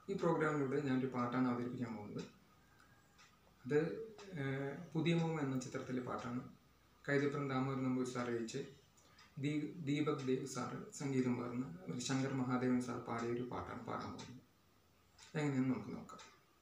ഈ പ്രോഗ്രാമിലൂടെ ഞാനൊരു പാട്ടാണ് അവതരിപ്പിക്കാൻ പോകുന്നത് അത് ഏഹ്, പുതിയ മോം എന്ന ചിത്രത്തിലെ പാട്ടാണ് കൈതപ്പുറം ദാമോദരൻ നമ്പൂരി സാർ രചിച്ച് ദീ ദീപക് ദേവ് സാറ് സംഗീതം പകർന്ന് ഒരു ശങ്കർ മഹാദേവൻ സാർ പാടിയ ഒരു പാട്ടാണ് പാടാൻ പോകുന്നത് എങ്ങനെയെന്ന് നമുക്ക് നോക്കാം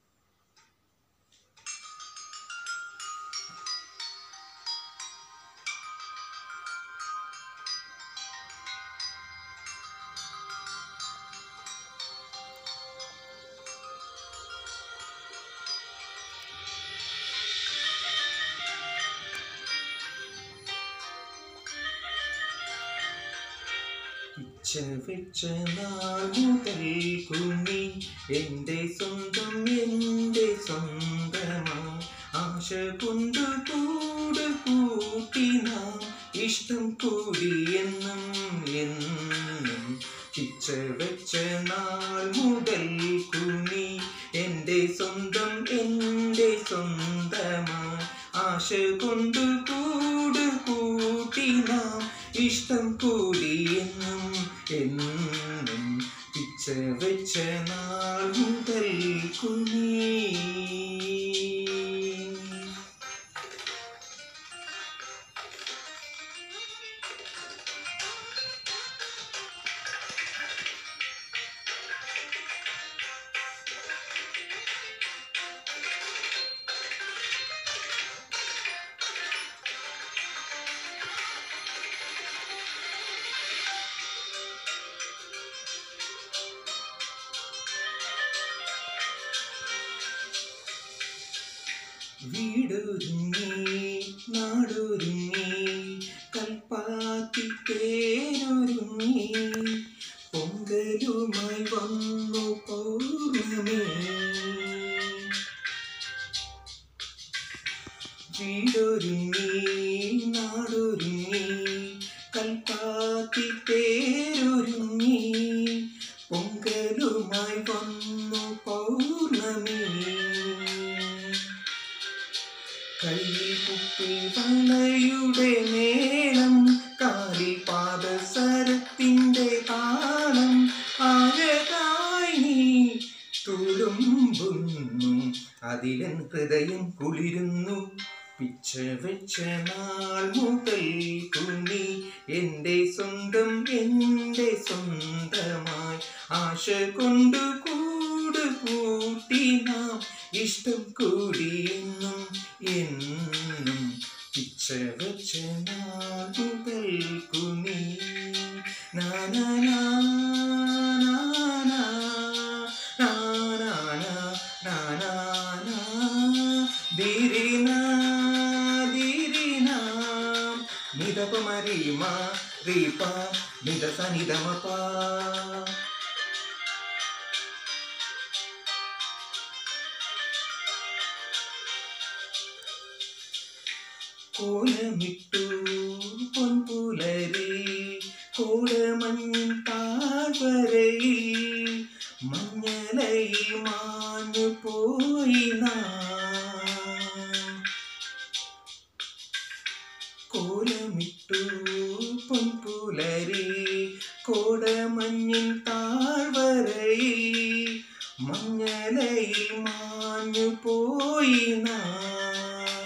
പിച്ച വെച്ച നാൾ മുതൽ കുഞ്ഞി എൻ്റെ സ്വന്തം എൻ്റെ സ്വന്തമാ ആശ കൊണ്ട് കൂട് കൂട്ടി നാം ഇഷ്ടം കൂടി എന്നും എന്നും പിച്ച വെച്ച നാൾ മുതൽ കുഞ്ഞി എൻ്റെ സ്വന്തം എൻ്റെ സ്വന്തമാ ആശ കൊണ്ട് കൂട് കൂട്ടി നാം ഇഷ്ടം കൂടി എന്നും എന്നും പിച്ച വെച്ച നാൾ മുതൽ കുഞ്ഞി വീടൊരുങ്ങി നാടൊരുങ്ങി കൽപ്പാത്തി തേരൊരുങ്ങി പൊങ്കലുമായി വന്നു പൗർണമി വീടൊരുങ്ങി നാടൊരുങ്ങി കൽപ്പാത്തി തേരൊരുങ്ങി പൊങ്കലുമായി വന്നു പൗർണമി കയ്യിൽ കുപ്പി വളയുടെ മേളം കാലിൽ പാദസരത്തിൻ്റെ താളം ആഴകായി നീ തുളുമ്പുന്നു അതിലൻ ഹൃദയം കുളിരുന്നു പിച്ച വെച്ച നാൾ മുതൽ കുഞ്ഞി എൻ്റെ സ്വന്തം എൻ്റെ സ്വന്തമായി ആശ കൊണ്ട് കൂട് കൂട്ടി നാം ഇഷ്ടം കൂടി എന്നും എന്നും പിച്ച വെച്ച നാൾ മുതൽ കുഞ്ഞി നാനാ నిదపమరీమా రీప నిదస నిదమప കോലമിട്ടു പൊൻപുലരി കോടമഞ്ഞിൻ താഴ്വരയിൽ മഞ്ഞലയിൽ മാഞ്ഞു പോയി നാം കോലമിട്ടു പൊൻപുലരി കോടമഞ്ഞിൻ താഴ്വരയിൽ മഞ്ഞലയിൽ മാഞ്ഞു പോയി നാം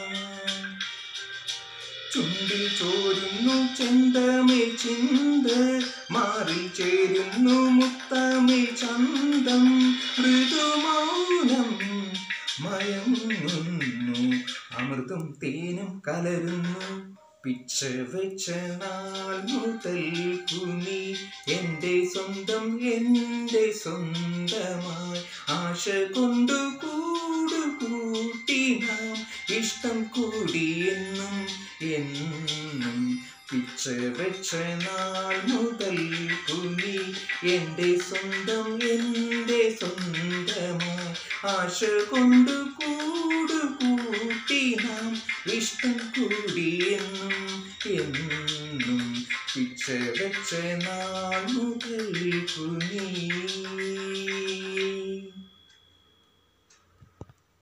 ചുണ്ടിൽ ചോരുന്നു ചെന്തമിഴ് ചിന്ത് മാറിൽ ചേരുന്നു മുത്തമിഴ് ചന്തം മൃദുമൗനം മയങ്ങുന്നു അമൃതും തേനും കലരുന്നു പിച്ച വെച്ച നാൾ മുതൽ കുനി എൻ്റെ സ്വന്തം എൻ്റെ സ്വന്തമായി ആശ കൊണ്ടു കൂടു കൂട്ടി നാം ഇഷ്ടം കൂടി എന്നും എന്നും പിച്ച വെച്ച നാൾ മുതൽ കുനി എൻ്റെ സ്വന്തം എൻ്റെ സ്വന്തമായി ആശ കൊണ്ട് കൂട് കൂട്ടി നാം ഇഷ്ടം കൂടി എന്നും എന്നും പിച്ച വെച്ച നാൾ മുതൽ കുനി